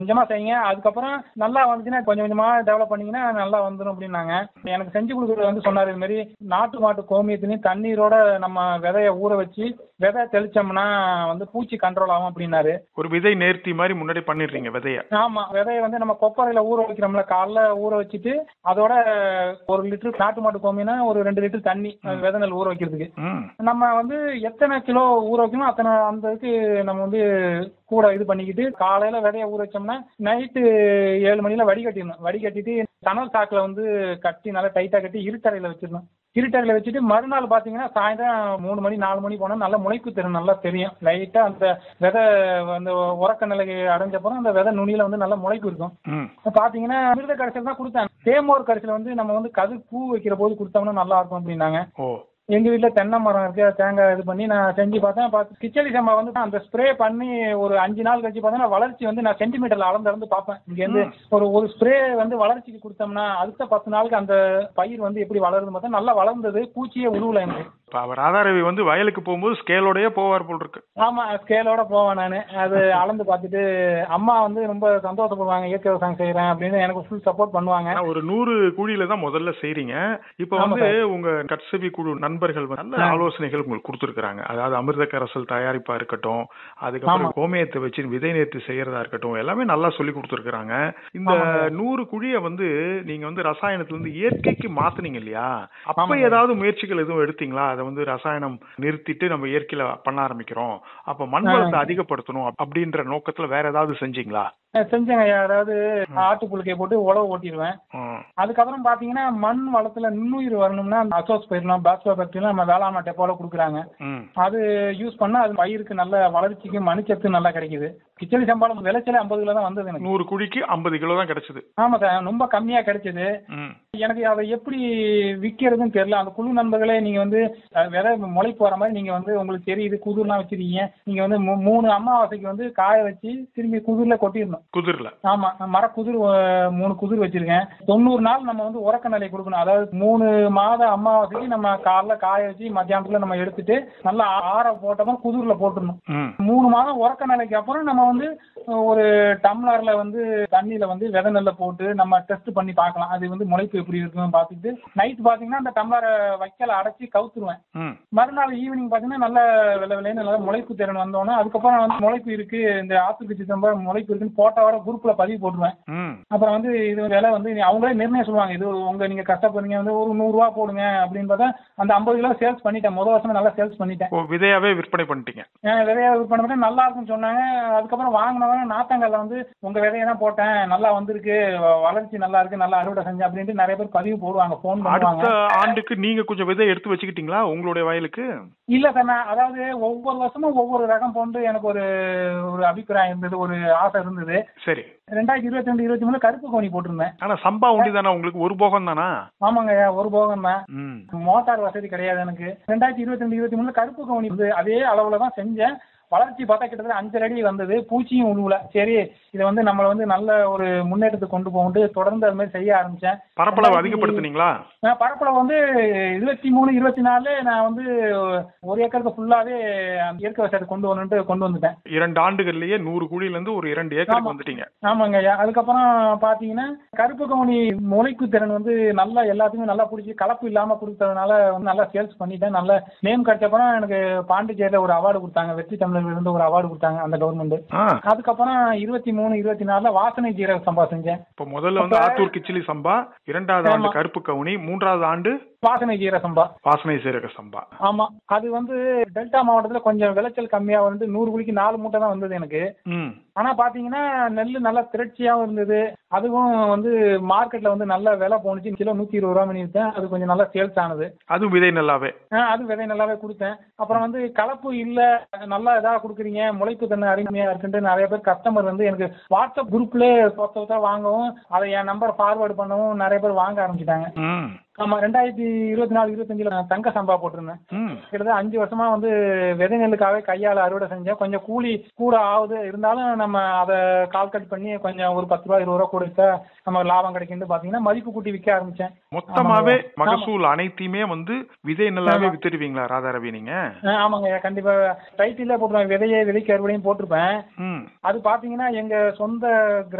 கொஞ்சமா செய்யுங்க அதுக்கப்புறம் நல்லா வந்துச்சுன்னா கொஞ்சம் கொஞ்சமா டெவலப் பண்ணீங்கன்னா நல்லா வந்துடும் அப்படின்னாங்க எனக்கு செஞ்சு கொடுக்குறது வந்து சொன்னாரு இது மாதிரி நாட்டு மாட்டு கோமியத்திலையும் தண்ணீரோட நம்ம விதைய ஊற வச்சு விதை தெளிச்சோம்னா வந்து பூச்சி கண்ட்ரோல் ஆகும் அப்படின்னாரு ஒரு விதை நேர்த்தி மாதிரி முன்னாடி பண்ணிடுறீங்க விதைய ஆமா விதைய வந்து நம்ம கொப்பரையில ஊற வைக்கிறோம்ல காலைல ஊற வச்சுட்டு அதோட ஒரு லிட்டர் நாட்டு மாட்டு கோமியம்னா ஒரு ரெண்டு லிட்டர் தண்ணி அது விதை நெல் ஊற வைக்கிறதுக்கு ம் நம்ம வந்து எத்தனை கிலோ ஊற வைக்கணும் அத்தனை அந்த இதுக்கு நம்ம வந்து கூட இது பண்ணிக்கிட்டு காலையில விதைய ஊற வச்சோம்னா நைட்டு ஏழு மணில வடிகட்டிடணும் வடிகட்டிட்டு சணல் சாக்குல வந்து கட்டி நல்லா டைட்டா கட்டி இருட்டறையில வச்சிடணும் இருட்டறையில வச்சுட்டு மறுநாள் பாத்தீங்கன்னா சாயந்தரம் மூணு மணி நாலு மணி போனா நல்ல முளைப்பு திறன் நல்லா தெரியும் லைட்டா அந்த விதை அந்த உறக்க நிலைக்கு அடைஞ்சப்பறம் அந்த விதை நுனியில வந்து நல்லா முளைப்பு இருக்கும் ம் இப்ப பாத்தீங்கன்னா மிருத கரைசல் தான் கொடுத்தேன் தேமோர் கரைசல் வந்து நம்ம வந்து கது பூ வைக்கிற போது கொடுத்தோம்னா நல்லா இருக்கும் அப்படின்னாங்க ஓ எங்க வீட்ல தென்னை மரம் இருக்கு அது தேங்காய் இது பண்ணி நான் செஞ்சு பார்த்தேன் பார்த்து கிச்சடி சம்பா வந்து அந்த ஸ்ப்ரே பண்ணி ஒரு அஞ்சு நாள் கழிச்சு பார்த்தா வளர்ச்சி வந்து நான் சென்டிமீட்டர்ல அளந்து அளந்து பார்ப்பேன் இங்க இருந்து ஒரு ஒரு ஸ்ப்ரே வந்து வளர்ச்சிக்கு கொடுத்தோம்னா அடுத்த பத்து நாளுக்கு அந்த பயிர் வந்து எப்படி வளருது பார்த்தா நல்லா வளர்ந்தது பூச்சியே உருவல எனக்கு இப்ப அவர் ராதாரவி வந்து வயலுக்கு போகும்போது ஸ்கேலோடயே போவார் போல் இருக்கு ஆமா ஸ்கேலோட போவேன் நான் அது அளந்து பார்த்துட்டு அம்மா வந்து ரொம்ப சந்தோஷப்படுவாங்க இயற்கை விவசாயம் செய்யறேன் அப்படின்னு எனக்கு ஃபுல் சப்போர்ட் பண்ணுவாங்க ஆனா ஒரு நூறு குழியில தான் முதல்ல செய்றீங்க இப்ப ஆமா வந்து உங்க கட்சவி குழு நண்பர்கள் வந்து நல்ல ஆலோசனைகள் உங்களுக்கு கொடுத்துருக்காங்க அதாவது அமிர்த கரசல் தயாரிப்பா இருக்கட்டும் அதுக்கப்புறம் ஆமா. கோமியத்தை வச்சு விதை நேர்த்தி செய்யறதா இருக்கட்டும் எல்லாமே நல்லா சொல்லி கொடுத்துருக்காங்க இந்த ஆமாங்க. நூறு குழிய வந்து நீங்க வந்து ரசாயனத்துல இருந்து இயற்கைக்கு மாத்துனீங்க இல்லையா அப்ப ஆமாங்க. ஏதாவது முயற்சிகள் எதுவும் எடுத்தீங்களா அதை வந்து ரசாயனம் நிறுத்திட்டு நம்ம இயற்கையில பண்ண ஆரம்பிக்கிறோம் அப்ப மண் ஆ. வளத்தை அதிகப்படுத்தணும் அப்படின்ற நோக்கத்துல வேற ஏதாவது செஞ்சீங்களா அஹ் செஞ்சேங்க ஐயா. அதாவது ஆட்டு புழுக்கையை போட்டு உழவு ஓட்டிடுவேன் ம். அதுக்கப்புறம் பாத்தீங்கன்னா மண் வளத்துல நுண்ணுயிர் வரணும்னா அசோஸ் பயிரலாம் பாஸ்போ பாக்டீரியா நம்ம வேளாண் டெப்போல கொடுக்குறாங்க ம் அது யூஸ் பண்ணா அது பயிருக்கு நல்ல வளர்ச்சிக்கு மணிச்சத்து நல்லா கிடைக்குது கிச்சடி சம்பாளம் விளைச்சலே ஐம்பது கிலோ தான் வந்தது எனக்கு நூறு குழிக்கு ஐம்பது கிலோ தான் கிடைச்சது ஆமா சார் ரொம்ப கம்மியா கிடைச்சது ம் எனக்கு அதை எப்படி விற்கிறதுன்னு தெரியல அந்த குழு நண்பர்களே நீங்க வந்து அஹ், விதை முளைப்பு வர மாதிரி நீங்க வந்து உங்களுக்கு தெரியுது குதிர்லாம் வச்சிருக்கீங்க நீங்க வந்து மூ- மூணு அமாவாசைக்கு வந்து காய வச்சு திரும்பி குதிர்ல கொட்டிடணும் குதிரல ஆமா மர குதிர் அஹ், மூணு குதிர் வச்சிருக்கேன் தொண்ணூறு நாள் நம்ம வந்து உறக்க நிலை கொடுக்கணும் அதாவது மூணு மாத அமாவாசைக்கு நம்ம காலைல காய வச்சு மத்தியானத்துல நம்ம எடுத்துட்டு நல்லா ஆற போட்டோம்னா குதிர்ல போட்டுடணும் ம் மூணு மாதம் உறக்க நிலைக்கு அப்புறம் நம்ம வந்து அஹ், ஒரு டம்ளர்ல வந்து தண்ணியில வந்து விதை நெல்லை போட்டு நம்ம டெஸ்ட் பண்ணி பார்க்கலாம் அது வந்து முளைப்பு எப்படி இருக்குன்னு பார்த்துட்டு நைட் பாத்தீங்கன்னா அந்த டம்ளரை வைக்கல அடைச்சி கவுத்துருவேன் ம் மறுநாள் ஈவினிங் பாத்தீங்கன்னா நல்ல வெள்ளை வெள்ளைன்னு நல்லா முளைப்பு திறன் வந்தோன்னே அதுக்கப்புறம் வந்து முளைப்பு இருக்கு இந்த ஆத்துக்குச்சி தம்ப முளைப்பு இருக்குன்னு போட்டோட குரூப்ல பதிவு போட்டுருவேன் ம் அப்புறம் வந்து இது விலை வந்து நீ- அவங்களே நிர்ணயம் சொல்லுவாங்க இது உங்க நீங்க கஷ்டப்படுறீங்க வந்து ஒரு நூறு ரூபா போடுங்க அப்படின்னு பார்த்தா அந்த ஐம்பது கிலோ சேல்ஸ் பண்ணிட்டேன் முதல் வருஷம் நல்லா சேல்ஸ் பண்ணிட்டேன் ஓ விதையாவே விற்பனை பண்ணிட்டீங்க ஏன் விதைய விற்பனை பண்ணி நல்லா இருக்குன்னு சொன்னாங்க அதுக்கப்புறம் வாங்கினவங்க நாத்தங்கல்ல வந்து உங்க விதைய தான் போட்டேன் நல்லா வந்திருக்கு வ- வளர்ச்சி நல்லா இருக்கு நல்லா அறுவடை செஞ்சேன் அப்படின்ட்டு நிறைய பேர் பதிவு போடுவாங்க ஃபோன் பண்ணுவாங்க அடுத்த ஆண்டுக்கு நீங்க கொஞ்சம் விதை எடுத்து வச்சுக்கிட்டீங்களா உங்களுடைய வயலுக்கு இல்ல சார் நான் அதாவது ஒவ்வொரு வருஷமும் ஒவ்வொரு ரகம் போன்று எனக்கு ஒரு ஒரு அபிப்பிராயம் இருந்தது ஒரு ஆசை இருந்தது சரி ரெண்டாயிரத்தி இருபத்தி ரெண்டு இருபத்தி மூணு கருப்பு கோணி போட்டிருந்தேன் ஆனா சம்பா உண்டி தானே உங்களுக்கு ஒரு போகம் தானா ஆமாங்க ஒரு போகம் தான் ம் மோட்டார் வசதி கிடையாது எனக்கு ரெண்டாயிரத்தி இருபத்தி ரெண்டு இருபத்தி மூணுல கருப்பு கவுனி வந்து அதே அளவுல தான் செஞ்சேன் வளர்ச்சி பார்த்தா கிட்டத்தட்ட அஞ்சரை அடி வந்தது பூச்சியும் உழுவுல சரி இதை வந்து நம்மளை வந்து நல்ல ஒரு முன்னேற்றத்துக்கு கொண்டு போகும்போது தொடர்ந்து அது மாதிரி செய்ய ஆரம்பிச்சேன் பரப்பளவு அதிகப்படுத்துனீங்களா நான் பரப்பளவு வந்து இருபத்தி மூணு இருபத்தி நாலு நான் வந்து ஒரு ஏக்கருக்கு ஃபுல்லாவே அந்த இயற்கை விவசாயத்தை கொண்டு வரணுன்ட்டு கொண்டு வந்துட்டேன் இரண்டு ஆண்டுகள்லயே நூறு குழியில இருந்து ஒரு இரண்டு ஏக்கருக்கு ஆமா. வந்துட்டீங்க ஆமாங்க ஐயா அதுக்கப்புறம் பாத்தீங்கன்னா கருப்பு கவுனி முளைப்பு திறன் வந்து நல்லா எல்லாத்துக்குமே நல்லா பிடிச்சி கலப்பு இல்லாம கொடுத்ததுனால வந்து நல்லா சேல்ஸ் பண்ணிட்டேன் நல்ல நேம் கிடைச்சப்பறம் எனக்கு பாண்டிச்சேரியில ஒரு அவார்டு கொடுத்தாங்க வெற்றி தமிழர் இருந்து ஒரு அவார்டு கொடுத்தாங்க அந்த கவர்மெண்ட் ஆ அதுக்கப்புறம் இருபத்தி மூணு இருபத்தி நாலுல வாசனை ஜீரக சம்பா செஞ்சேன் இப்ப முதல்ல வந்து ஆத்தூர் கிச்சிலி சம்பா இரண்டாவது ஆண்டு ஆமா. கருப்பு கவுனி மூன்றாவது ஆண்டு வாசனை ஜீரக சம்பா வாசனை சீரக சம்பா ஆமா அது வந்து டெல்டா மாவட்டத்துல கொஞ்சம் விளைச்சல் கம்மியா வந்து நூறு குழிக்கு நாலு மூட்டை தான் வந்தது எனக்கு ம் ஆனா பாத்தீங்கன்னா நெல் நல்லா திரட்சியாவும் இருந்தது அதுவும் வந்து மார்க்கெட்ல வந்து நல்ல விலை போனுச்சு கிலோ நூத்தி இருபது ரூபா பண்ணி வித்தேன் அது கொஞ்சம் நல்லா சேல்ஸ் ஆனது அதுவும் விதை நல்லாவே ஆஹ் அது விதை நல்லாவே கொடுத்தேன் அப்புறம் வந்து கலப்பு இல்ல நல்லா இதா கொடுக்குறீங்க முளைப்பு தன்மை அருமையா இருக்குன்ட்டு நிறைய பேர் கஸ்டமர் வந்து எனக்கு வாட்ஸ்அப் குரூப்ல சொத்த சொத்தா வாங்கவும் அதை என் நம்பர் ஃபார்வர்டு பண்ணவும் நிறைய பேர் வாங்க ஆரம்பிச்சிட்டாங்க ம் ஆமா ரெண்டாயிரத்தி இருபத்தி நாலு இருபத்தஞ்சுல நான் தங்க சம்பா போட்டிருந்தேன் ம் கிட்டத்தட்ட அஞ்சு வருஷமா வந்து விதை நெல்லுக்காகவே கையால அறுவடை செஞ்சேன் கொஞ்சம் கூலி கூட ஆகுது இருந்தாலும் நம்ம அதை கால்குலேட் பண்ணி கொஞ்சம் ஒரு பத்து ரூபா இருபது ரூபா கொடுத்தா நம்ம லாபம் கிடைக்குன்னு பாத்தீங்கன்னா மதிப்பு கூட்டி விற்க ஆரம்பிச்சேன் மொத்தமாவே ஆமாங்க. மகசூல் அனைத்தையுமே வந்து விதை நல்லாவே ஆமா. வித்துடுவீங்களா ராதாரவி நீங்க ஆ, ஆமாங்க கண்டிப்பா டைட்டிலே போட்டுருவேன் விதையை விதைக்கு அறுவடையும் போட்டிருப்பேன் ம் அது பாத்தீங்கன்னா எங்க சொந்த